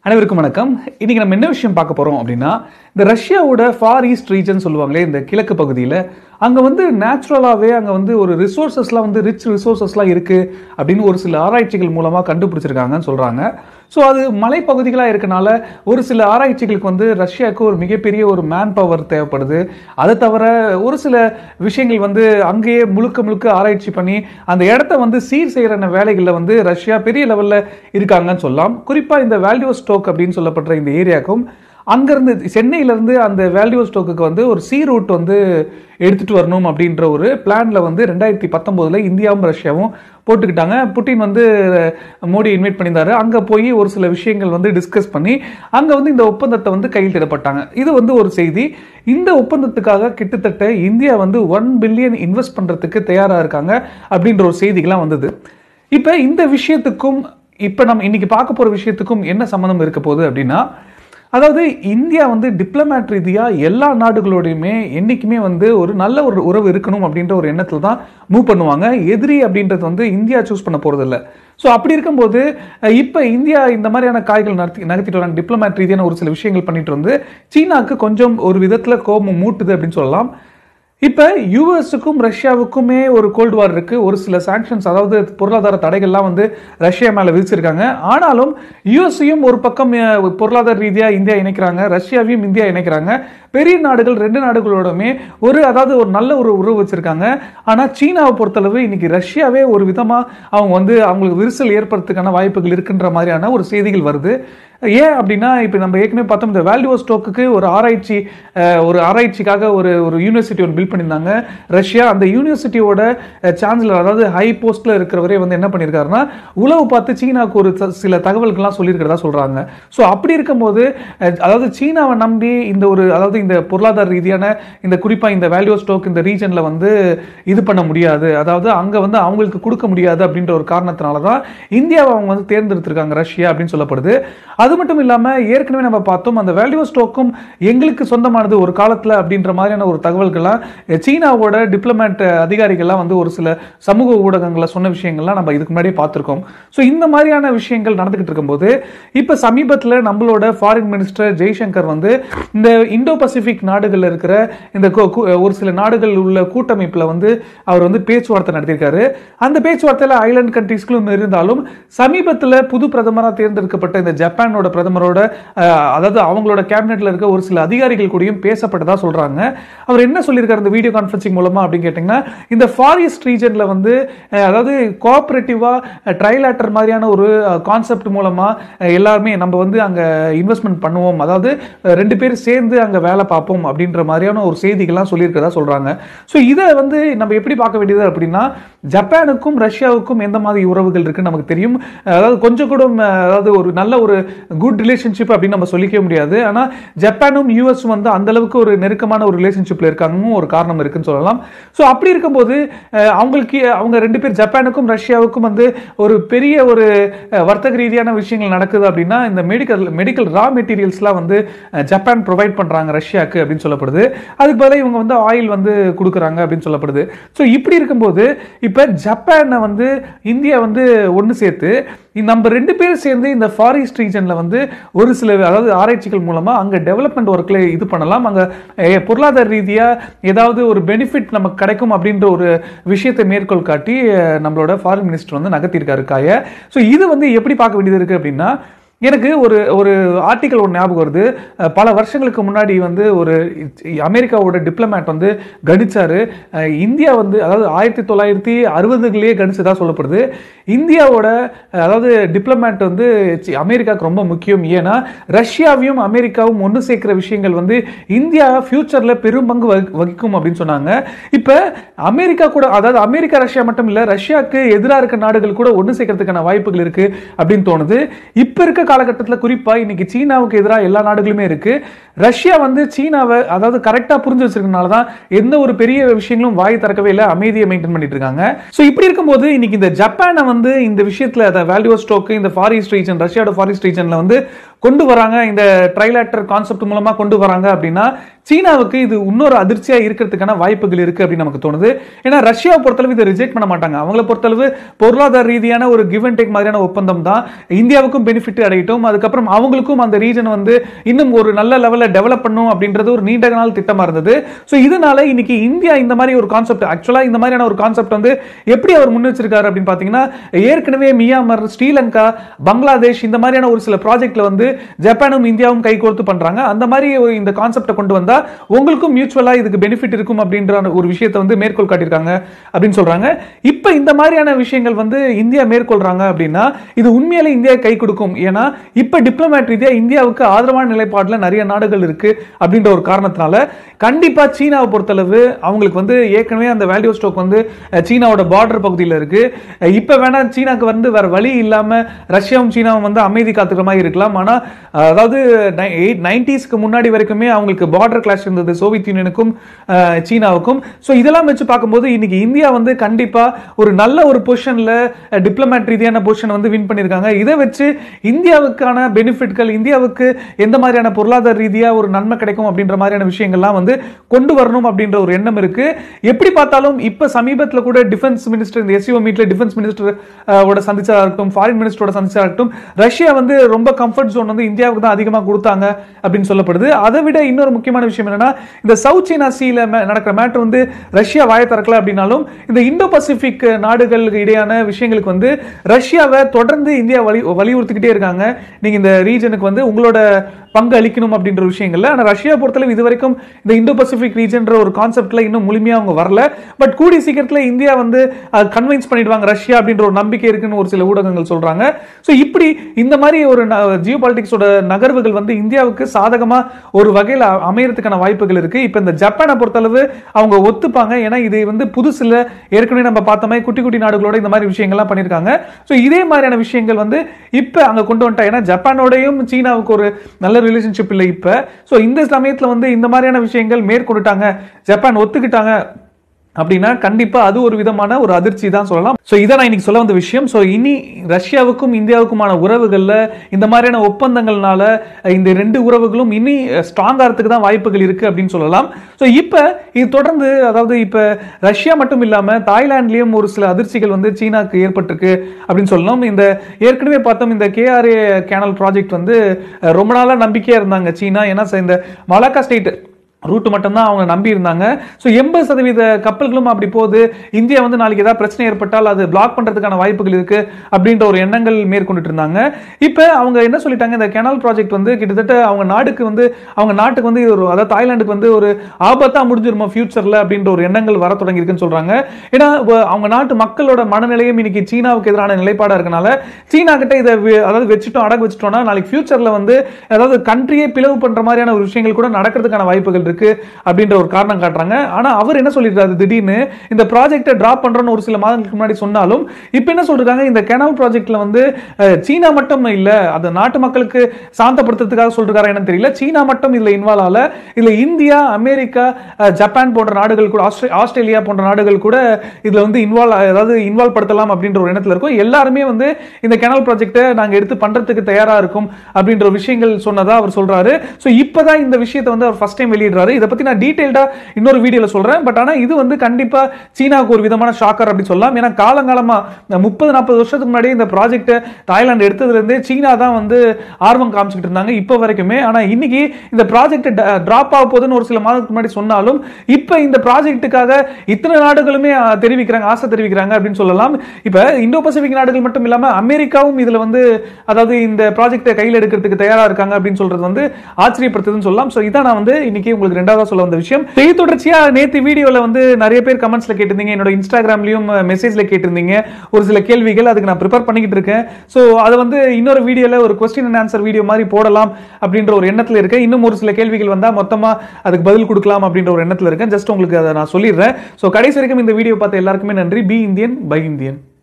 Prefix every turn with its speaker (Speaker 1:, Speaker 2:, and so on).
Speaker 1: அனைவருக்கும் வணக்கம் இன்னைக்கு நம்ம என்ன விஷயம் பார்க்க போறோம் அப்படின்னா இந்த ரஷ்யாவோட ஃபார் ஈஸ்ட் ரீஜன் சொல்லுவாங்களே இந்த கிழக்கு பகுதியில் அங்கே வந்து நேச்சுரலாகவே அங்கே வந்து ஒரு ரிசோர்சஸ்லாம் வந்து ரிச் ரிசோர்சஸ்லாம் இருக்கு அப்படின்னு ஒரு சில ஆராய்ச்சிகள் மூலமாக கண்டுபிடிச்சிருக்காங்கன்னு சொல்றாங்க ஸோ அது மலைப்பகுதிகளாக இருக்கனால ஒரு சில ஆராய்ச்சிகளுக்கு வந்து ரஷ்யாவுக்கு ஒரு மிகப்பெரிய ஒரு மேன் பவர் தேவைப்படுது அதை தவிர ஒரு சில விஷயங்கள் வந்து அங்கேயே முழுக்க முழுக்க ஆராய்ச்சி பண்ணி அந்த இடத்த வந்து சீர் செய்கிற வேலைகளில் வந்து ரஷ்யா பெரிய லெவலில் இருக்காங்கன்னு சொல்லலாம் குறிப்பாக இந்த வேல்யூ ஸ்டோக் அப்படின்னு சொல்லப்படுற இந்த ஏரியாவுக்கும் அங்கேருந்து சென்னையிலேருந்து அந்த வேல்யூ ஸ்டோக்குக்கு வந்து ஒரு சி ரூட் வந்து எடுத்துகிட்டு வரணும் அப்படின்ற ஒரு பிளானில் வந்து ரெண்டாயிரத்தி பத்தொம்போதில் இந்தியாவும் ரஷ்யாவும் போட்டுக்கிட்டாங்க புட்டின் வந்து மோடி இன்வைட் பண்ணியிருந்தாரு அங்கே போய் ஒரு சில விஷயங்கள் வந்து டிஸ்கஸ் பண்ணி அங்கே வந்து இந்த ஒப்பந்தத்தை வந்து கையெழுத்திடப்பட்டாங்க இது வந்து ஒரு செய்தி இந்த ஒப்பந்தத்துக்காக கிட்டத்தட்ட இந்தியா வந்து ஒன் பில்லியன் இன்வெஸ்ட் பண்ணுறதுக்கு தயாராக இருக்காங்க அப்படின்ற ஒரு செய்திகள்லாம் வந்தது இப்போ இந்த விஷயத்துக்கும் இப்போ நம்ம இன்னைக்கு பார்க்க போகிற விஷயத்துக்கும் என்ன சம்மந்தம் இருக்க போகுது அப்படின்னா அதாவது இந்தியா வந்து டிப்ளமேட் ரீதியாக எல்லா நாடுகளோடையுமே என்றைக்குமே வந்து ஒரு நல்ல ஒரு உறவு இருக்கணும் அப்படின்ற ஒரு எண்ணத்தில் தான் மூவ் பண்ணுவாங்க எதிரி அப்படின்றது வந்து இந்தியா சூஸ் பண்ண போகிறதில்ல ஸோ அப்படி இருக்கும்போது இப்போ இந்தியா இந்த மாதிரியான காய்கள் நடத்தி நகர்த்திட்டு வராங்க டிப்ளமேட் ரீதியான ஒரு சில விஷயங்கள் பண்ணிட்டு வந்து சீனாக்கு கொஞ்சம் ஒரு விதத்தில் கோபம் மூட்டுது அப்படின்னு சொல்லலாம் இப்போ யூஎஸுக்கும் ரஷ்யாவுக்குமே ஒரு கோல்டு வார் இருக்கு ஒரு சில சாங்ஷன்ஸ் அதாவது பொருளாதார தடைகள்லாம் வந்து ரஷ்யா மேலே விதிச்சிருக்காங்க ஆனாலும் யூஎஸ்ஸையும் ஒரு பக்கம் அஹ், பொருளாதார ரீதியாக இந்தியா இணைக்கிறாங்க ரஷ்யாவையும் இந்தியா இணைக்கிறாங்க பெரிய நாடுகள் ரெண்டு நாடுகளோடமே ஒரு அதாவது ஒரு நல்ல ஒரு உறவு வச்சிருக்காங்க ஆனால் சீனாவை பொறுத்தளவு இன்னைக்கு ரஷ்யாவே ஒரு விதமாக அவங்க வந்து அவங்களுக்கு விரிசல் ஏற்படுறதுக்கான வாய்ப்புகள் இருக்குன்ற மாதிரியான ஒரு செய்திகள் வருது ஏன் அப்படின்னா இப்போ நம்ம ஏற்கனவே பார்த்தோம் இந்த வேல்யூ ஸ்டோக்குக்கு ஒரு ஆராய்ச்சி அஹ், ஒரு ஆராய்ச்சிக்காக ஒரு ஒரு யூனிவர்சிட்டி ஒன்று பில்ட் பண்ணியிருந்தாங்க ரஷ்யா அந்த யூனிவர்சிட்டியோட சான்சலர் அதாவது ஹை போஸ்ட்ல இருக்கிறவரே வந்து என்ன பண்ணியிருக்காருன்னா உளவு பார்த்து சீனாவுக்கு ஒரு ச- சில தகவல்கள்லாம் சொல்லியிருக்கிறதா சொல்றாங்க ஸோ அப்படி இருக்கும்போது அஹ், அதாவது சீனாவை நம்பி இந்த ஒரு அதாவது இந்த பொருளாதார ரீதியான இந்த குறிப்பா இந்த வேல்யூ ஸ்டோக் இந்த ரீஜன்ல வந்து இது பண்ண முடியாது அதாவது அங்க வந்து அவங்களுக்கு கொடுக்க முடியாது அப்படின்ற ஒரு காரணத்தினால தான் இந்தியாவை அவங்க வந்து தேர்ந்தெடுத்திருக்காங்க ரஷ்யா அப்படின்னு சொல்லப்படுது அது மட்டும் இல்லாம ஏற்கனவே நம்ம பார்த்தோம் அந்த வேல்யூ ஸ்டோக்கும் எங்களுக்கு சொந்தமானது ஒரு காலத்துல அப்படின்ற மாதிரியான ஒரு தகவல்கள்லாம் அஹ், சீனாவோட டிப்ளமேட் அதிகாரிகள்லாம் வந்து ஒரு சில சமூக ஊடகங்களில் சொன்ன விஷயங்கள்லாம் நம்ம இதுக்கு முன்னாடியே பார்த்துருக்கோம் ஸோ இந்த மாதிரியான விஷயங்கள் நடந்துகிட்டு இருக்கும்போது இப்போ சமீபத்தில் நம்மளோட ஃபாரின் மினிஸ்டர் ஜெய்சங்கர் வந்து இந்த இந்தோ பசிபிக் நாடுகளில் இருக்கிற இந்த கு- கு- ஒரு சில நாடுகள் உள்ள கூட்டமைப்பில் வந்து அவர் வந்து பேச்சுவார்த்தை நடத்தியிருக்காரு அந்த பேச்சுவார்த்தையில் ஐலாண்ட் கண்ட்ரீஸ்களும் இருந்தாலும் சமீபத்தில் புது பிரதமராக தேர்ந்தெடுக்கப்பட்ட இந்த ஜப்பானோட பிரதமரோட அஹ், அதாவது அவங்களோட கேபினெட்ல இருக்க ஒரு சில அதிகாரிகள் கூடயும் பேசப்பட்டதா சொல்றாங்க அவர் என்ன சொல்லியிருக்காரு இந்த வீடியோ கான்ஃபரன்சிங் மூலமா அப்படின்னு கேட்டிங்கன்னா இந்த ஃபாரிஸ்ட் ரீஜன்ல வந்து அஹ், அதாவது கோஆபரேட்டிவா ட்ரைலாட்டர் மாதிரியான ஒரு கான்செப்ட் மூலமா அஹ், எல்லாருமே நம்ம வந்து அங்க இன்வெஸ்ட்மெண்ட் பண்ணுவோம் அதாவது அஹ், ரெண்டு பேர் சேர்ந்து அங்க வேலை பார்ப்போம் அப்படின்ற மாதிரியான ஒரு செய்திகள்லாம் சொல்லியிருக்கிறதா சொல்றாங்க ஸோ இதை வந்து நம்ம எப்படி பார்க்க வேண்டியது அப்படின்னா ஜப்பானுக்கும் ரஷ்யாவுக்கும் எந்த மாதிரி உறவுகள் இருக்குன்னு நமக்கு தெரியும் அதாவது கொஞ்சம் கூட அஹ், அதாவது ஒரு நல்ல ஒரு குட் ரிலேஷன்ஷிப் அப்படின்னு நம்ம சொல்லிக்க முடியாது ஆனால் ஜப்பானும் யூஎஸும் வந்து அந்த அளவுக்கு ஒரு நெருக்கமான ஒரு ரிலேஷன்ஷிப்ல இருக்காங்கன்னு ஒரு காரணம் இருக்குன்னு சொல்லலாம் ஸோ அப்படி இருக்கும்போது அஹ், அவங்களுக்கு அவங்க ரெண்டு பேர் ஜப்பானுக்கும் ரஷ்யாவுக்கும் வந்து ஒரு பெரிய ஒரு அஹ், வர்த்தக ரீதியான விஷயங்கள் நடக்குது அப்படின்னா இந்த மெடிக்கல் மெடிக்கல் ரா மெட்டீரியல்ஸ்லாம் வந்து அஹ், ஜப்பான் ப்ரொவைட் பண்றாங்க ரஷ்யாவுக்கு அப்படின்னு சொல்லப்படுது அதுக்கு பதிலாக இவங்க வந்து ஆயில் வந்து கொடுக்குறாங்க அப்படின்னு சொல்லப்படுது ஸோ இப்படி இருக்கும்போது இப்போ ஜப்பானை வந்து இந்தியா வந்து ஒன்று சேர்த்து இந்த நம்ம ரெண்டு பேரும் சேர்ந்து இந்த ஃபாரஸ்ட் ரீஜனில் வந்து ஒரு சில அதாவது ஆராய்ச்சிகள் மூலமாக அங்கே டெவலப்மெண்ட் ஒர்க்கில் இது பண்ணலாம் அங்கே பொருளாதார ரீதியாக ஏதாவது ஒரு பெனிஃபிட் நமக்கு கிடைக்கும் அப்படின்ற ஒரு விஷயத்தை மேற்கோள் காட்டி அஹ், நம்மளோட ஃபாரின் மினிஸ்டர் வந்து நகர்த்தியிருக்காரு காய ஸோ இது வந்து எப்படி பார்க்க வேண்டியது இருக்குது அப்படின்னா எனக்கு ஒரு ஒரு ஆர்டிக்கல் ஒன்று ஞாபகம் வருது அஹ் பல வருஷங்களுக்கு முன்னாடி வந்து ஒரு அமெரிக்காவோட டிப்ளமேட் வந்து கணிச்சாரு அஹ் இந்தியா வந்து அதாவது ஆயிரத்தி தொள்ளாயிரத்தி அறுபதுலேயே கணிச்சதா சொல்லப்படுது இந்தியாவோட அஹ் அதாவது டிப்ளமேட் வந்து சி- அமெரிக்காவுக்கு ரொம்ப முக்கியம் ஏன்னா ரஷ்யாவையும் அமெரிக்காவும் ஒன்று சேர்க்கிற விஷயங்கள் வந்து இந்தியா ஃபியூச்சரில் பெரும் பங்கு வகி- வகிக்கும் அப்படின்னு சொன்னாங்க இப்போ அமெரிக்கா கூட அதாவது அமெரிக்கா ரஷ்யா மட்டும் இல்லை ரஷ்யாவுக்கு எதிராக இருக்க நாடுகள் கூட ஒன்று சேர்க்கறதுக்கான வாய்ப்புகள் இருக்கு அப்படின்னு தோணுது இப்போ இருக்க காலகட்டத்தில் குறிப்பாக இன்னைக்கு சீனாவுக்கு எதிராக எல்லா நாடுகளுமே இருக்கு ரஷ்யா வந்து சீனாவை அதாவது கரெக்டாக புரிஞ்சு வச்சிருக்கனால தான் எந்த ஒரு பெரிய விஷயங்களும் வாய் திறக்கவே இல்லை அமைதியை மெயின்டைன் பண்ணிட்டு இருக்காங்க ஸோ இப்படி இருக்கும்போது இன்னைக்கு இந்த ஜப்பானை வந்து இந்த விஷயத்தில் அந்த வேல்யூ ஸ்டோக்கு இந்த ஃபாரிஸ்ட் ரீஜன் ரஷ்யாவோட ஃபாரிஸ்ட் ரீஜனில் வந்து கொண்டு வராங்க இந்த ட்ரைலாட்டர் கான்செப்ட் மூலமா கொண்டு வராங்க அப்படின்னா சீனாவுக்கு இது இன்னொரு அதிர்ச்சியா இருக்கிறதுக்கான வாய்ப்புகள் இருக்கு அப்படின்னு நமக்கு தோணுது ஏன்னா ரஷ்யாவை பொறுத்தளவு இதை ரிஜெக்ட் பண்ண மாட்டாங்க அவங்கள பொறுத்தளவு பொருளாதார ரீதியான ஒரு கிவ் அண்ட் டேக் மாதிரியான ஒப்பந்தம் தான் இந்தியாவுக்கும் பெனிஃபிட் அடையட்டும் அதுக்கப்புறம் அவங்களுக்கும் அந்த ரீஜன் வந்து இன்னும் ஒரு நல்ல லெவலில் டெவலப் பண்ணும் அப்படின்றது ஒரு நீண்ட நாள் திட்டமா இருந்தது ஸோ இதனால இன்னைக்கு இந்தியா இந்த மாதிரி ஒரு கான்செப்ட் ஆக்சுவலா இந்த மாதிரியான ஒரு கான்செப்ட் வந்து எப்படி அவர் முன் வச்சிருக்காரு அப்படின்னு பாத்தீங்கன்னா ஏற்கனவே மியான்மர் ஸ்ரீலங்கா பங்களாதேஷ் இந்த மாதிரியான ஒரு சில ப்ராஜெக்ட்ல வந்து ஜப்பானும் இந்தியாவும் கை கோர்த்து பண்றாங்க அந்த மாதிரி ஒரு இந்த கான்செப்டை கொண்டு வந்தா உங்களுக்கும் மியூச்சுவலா இதுக்கு பெனிஃபிட் இருக்கும் அப்படின்ற ஒரு விஷயத்தை வந்து மேற்கோள் காட்டியிருக்காங்க அப்படின்னு சொல்றாங்க இப்ப இந்த மாதிரியான விஷயங்கள் வந்து இந்தியா மேற்கொள்றாங்க அப்படின்னா இது உண்மையிலே இந்தியா கை கொடுக்கும் ஏன்னா இப்ப டிப்ளமேட் ரீதியா இந்தியாவுக்கு ஆதரவான நிலைப்பாடுல நிறைய நாடுகள் இருக்கு அப்படின்ற ஒரு காரணத்தினால கண்டிப்பா சீனாவை பொறுத்தளவு அவங்களுக்கு வந்து ஏற்கனவே அந்த வேல்யூ ஸ்டோக் வந்து அஹ், சீனாவோட பார்டர் பகுதியில் இருக்கு அஹ், இப்ப வேணா சீனாக்கு வந்து வேற வழி இல்லாம ரஷ்யாவும் சீனாவும் வந்து அமைதி காத்துக்கிற மாதிரி இருக்கலாம் ஆனா அஹ், அதாவது நைன்டிஸ்க்கு முன்னாடி வரைக்குமே அவங்களுக்கு பார்டர் கிளாஷ் இருந்தது சோவியத் யூனியனுக்கும் அஹ், சீனாவுக்கும் ஸோ இதெல்லாம் வச்சு பார்க்கும்போது இன்னைக்கு இந்தியா வந்து கண்டிப்பா ஒரு நல்ல ஒரு பொசிஷன்ல டிப்ளமேட் ரீதியான பொசிஷன் வந்து வின் பண்ணியிருக்காங்க இதை வச்சு இந்தியாவுக்கான பெனிஃபிட்கள் இந்தியாவுக்கு எந்த மாதிரியான பொருளாதார ரீதியா ஒரு நன்மை கிடைக்கும் அப்படின்ற மாதிரியான விஷயங்கள்லாம் வந்து கொண்டு வரணும் அப்படின்ற ஒரு எண்ணம் இருக்கு எப்படி பார்த்தாலும் இப்ப சமீபத்துல கூட டிஃபென்ஸ் மினிஸ்டர் இந்த எஸ்யூ மீட்ல டிஃபென்ஸ் மினிஸ்டர் ஓட சந்திச்சா இருக்கட்டும் ஃபாரின் மினிஸ்டரோட சந்திச்சா இருக்கட்டும் ரஷ்யா வந்து ரொம்ப கம்ஃபர்ட் ஜோன் வந்து இந்தியாவுக்கு தான் அதிகமா கொடுத்தாங்க அப்படின்னு சொல்லப்படுது அதை விட இன்னொரு முக்கியமான விஷயம் என்னன்னா இந்த சவுத் சீனா சீல மே- நடக்கிற மேட்டர் வந்து ரஷ்யா வாய திறக்கல அப்படின்னாலும் இந்த இந்தோ பசிபிக் நாடுகளுக்கு இடையான விஷயங்களுக்கு வந்து ரஷ்யாவை தொடர்ந்து இந்தியா வலி வலியுறுத்திக்கிட்டே இருக்காங்க நீங்க இந்த ரீஜனுக்கு வந்து உங்களோட பங்கு அளிக்கணும் அப்படின்ற விஷயங்கள்ல ஆனா ரஷ்யா பொறுத்தளவு இது வரைக்கும் இந்த இந்தோ பசிபிக் ரீஜன்ற ஒரு கான்செப்ட்ல இன்னும் முழுமையா அவங்க வரல பட் கூடிய சீக்கிரத்துல இந்தியா வந்து கன்வின்ஸ் பண்ணிடுவாங்க ரஷ்யா அப்படின்ற ஒரு நம்பிக்கை இருக்குன்னு ஒரு சில ஊடகங்கள் சொல்றாங்க ஸோ இப்படி இந்த மாதிரி ஒரு ஜியோ பாலிட்டிக்ஸோட நகர்வுகள் வந்து இந்தியாவுக்கு சாதகமா ஒரு வகையில் அமையறதுக்கான வாய்ப்புகள் இருக்கு இப்போ இந்த ஜப்பானை பொறுத்தளவு அவங்க ஒத்துப்பாங்க ஏன்னா இது வந்து புதுசுல ஏற்கனவே நம்ம பார்த்த மாதிரி குட்டி குட்டி நாடுகளோட இந்த மாதிரி விஷயங்கள்லாம் பண்ணியிருக்காங்க ஸோ இதே மாதிரியான விஷயங்கள் வந்து இப்போ அங்கே கொண்டு வந்துட்டா ஏன்னா ஜப்பானோடையும் சீனாவுக்கு ஒரு நல்ல ரிலேஷன்ஷிப் இல்லை இப்போ ஸோ இந்த சமயத்தில் வந்து இந்த மாதிரியான விஷயங்கள் மேற்கொண்டுட்டாங்க ஜப்பான் ஒத்துக்கிட்டாங்க அப்படின்னா கண்டிப்பா அது ஒரு விதமான ஒரு அதிர்ச்சி தான் சொல்லலாம் ஸோ இதை நான் இன்னைக்கு சொல்ல வந்த விஷயம் ஸோ இனி ரஷ்யாவுக்கும் இந்தியாவுக்குமான உறவுகளில் இந்த மாதிரியான ஒப்பந்தங்கள்னால இந்த ரெண்டு உறவுகளும் இனி ஸ்ட்ராங் ஆகிறதுக்கு தான் வாய்ப்புகள் இருக்கு அப்படின்னு சொல்லலாம் ஸோ இப்போ இது தொடர்ந்து அதாவது இப்போ ரஷ்யா மட்டும் இல்லாமல் தாய்லாந்துலேயும் ஒரு சில அதிர்ச்சிகள் வந்து சீனாக்கு ஏற்பட்டிருக்கு அப்படின்னு சொல்லலாம் இந்த ஏற்கனவே பார்த்தோம் இந்த கேஆர்ஏ கேனல் ப்ராஜெக்ட் வந்து அஹ், ரொம்ப நாளாக நம்பிக்கையாக இருந்தாங்க சீனா ஏன்னா இந்த மலாக்கா ஸ்டேட் ரூட் மட்டும்தான் அவங்க நம்பி இருந்தாங்க ஸோ எண்பது சதவீத கப்பல்களும் அப்படி போகுது இந்தியா வந்து நாளைக்கு ஏதாவது பிரச்சனை ஏற்பட்டால் அது பிளாக் பண்றதுக்கான வாய்ப்புகள் இருக்கு அப்படின்ற ஒரு எண்ணங்கள் மேற்கொண்டுட்டு இருந்தாங்க இப்போ அவங்க என்ன சொல்லிட்டாங்க இந்த கெனால் ப்ராஜெக்ட் வந்து கிட்டத்தட்ட அவங்க நாடுக்கு வந்து அவங்க நாட்டுக்கு வந்து இது ஒரு அதாவது தாய்லாந்துக்கு வந்து ஒரு ஆபத்தா முடிஞ்சிருமா ஃபியூச்சர்ல அப்படின்ற ஒரு எண்ணங்கள் வர தொடங்கியிருக்குன்னு சொல்றாங்க ஏன்னா வ- அவங்க நாட்டு மக்களோட மனநிலையும் இன்னைக்கு சீனாவுக்கு எதிரான நிலைப்பாடா இருக்கனால சீனா கிட்ட இதை வி- அதாவது வச்சுட்டோம் அடகு வச்சுட்டோம்னா நாளைக்கு ஃபியூச்சர்ல வந்து அதாவது கண்ட்ரியே பிளவு பண்ற மாதிரியான ஒரு விஷயங்கள் கூட நடக்கிறதுக்கான வாய்ப்புகள் இருக்கு அப்படின்ற ஒரு காரணம் காட்டுறாங்க ஆனா அவர் என்ன சொல்லியிருக்காரு திடீர்னு இந்த ப்ராஜெக்டை டிராப் பண்றோம்னு ஒரு சில மாதங்களுக்கு முன்னாடி சொன்னாலும் இப்போ என்ன சொல்றாங்க இந்த கெனால் ப்ராஜெக்ட்ல வந்து அஹ், சீனா மட்டும் இல்ல அந்த நாட்டு மக்களுக்கு சாந்தப்படுத்துறதுக்காக சொல்றாரு என்னன்னு தெரியல சீனா மட்டும் இதுல இன்வால்வ் ஆகல இதுல இந்தியா அமெரிக்கா அஹ், ஜப்பான் போன்ற நாடுகள் கூட ஆஸ்திரே- ஆஸ்திரேலியா போன்ற நாடுகள் கூட இதுல வந்து இன்வால்வ் அதாவது இன்வால்வ் படுத்தலாம் அப்படின்ற ஒரு எண்ணத்துல இருக்கும் எல்லாருமே வந்து இந்த கெனல் ப்ராஜெக்ட்டை நாங்க எடுத்து பண்றதுக்கு தயாரா இருக்கும் அப்படின்ற ஒரு விஷயங்கள் சொன்னதா அவர் சொல்றாரு ஸோ இப்பதான் இந்த விஷயத்தை வந்து அவர் ஃபர்ஸ்ட் டைம் வெளியிடுறாரு இதை பத்தி நான் டீடைல்டா இன்னொரு வீடியோல சொல்றேன் பட் ஆனா இது வந்து கண்டிப்பா சீனாவுக்கு ஒரு விதமான ஷாக்கர் அப்படி சொல்லலாம் ஏன்னா காலங்காலமா முப்பது நாற்பது வருஷத்துக்கு முன்னாடி இந்த ப்ராஜெக்ட் தாய்லாந்து எடுத்ததுல இருந்தே சீனா தான் வந்து ஆர்வம் காமிச்சுக்கிட்டு இருந்தாங்க இப்போ வரைக்குமே ஆனா இன்னைக்கு இந்த ப்ராஜெக்ட் டிராப் ஆக போகுதுன்னு ஒரு சில மாதத்துக்கு முன்னாடி சொன்னாலும் இப்போ இந்த ப்ராஜெக்ட்டுக்காக இத்தனை நாடுகளுமே அஹ், தெரிவிக்கிறாங்க ஆசை தெரிவிக்கிறாங்க அப்படின்னு சொல்லலாம் இப்போ இந்தோ பசிபிக் நாடுகள் மட்டும் இல்லாம அமெரிக்காவும் இதுல வந்து அதாவது இந்த ப்ராஜெக்ட்டை கையில் எடுக்கிறதுக்கு தயாரா இருக்காங்க அப்படின்னு சொல்றது வந்து ஆச்சரியப்படுத்துதுன்னு சொல்லலாம் ஸோ இதான் நான் வந்து இன்னைக்கு உங்களுக்கு ரெண்டாவதா சொல்ல வந்த விஷயம் செய்தி தொடர்ச்சியா நேத்து வீடியோல வந்து நிறைய பேர் கமெண்ட்ஸ்ல கேட்டிருந்தீங்க என்னோட இன்ஸ்டாகிராம்லயும் மெசேஜ்ல கேட்டிருந்தீங்க ஒரு சில கேள்விகள் அதுக்கு நான் ப்ரிப்பேர் பண்ணிக்கிட்டு இருக்கேன் ஸோ அதை வந்து இன்னொரு வீடியோல ஒரு கொஸ்டின் அண்ட் ஆன்சர் வீடியோ மாதிரி போடலாம் அப்படின்ற ஒரு எண்ணத்துல இருக்கேன் இன்னும் ஒரு சில கேள்விகள் வந்தா மொத்தமா அதுக்கு பதில் கொடுக்கலாம் அப்படின்ற ஒரு எண்ணத்துல இருக்கேன் ஜஸ்ட் உங்களுக்கு அதை நான் சொல்லிடுறேன் ஸோ கடைசி வரைக்கும் இந்த வீடியோ பார்த்த எல்லாருக்குமே நன்றி பி இந்தியன் பை இந்தியன்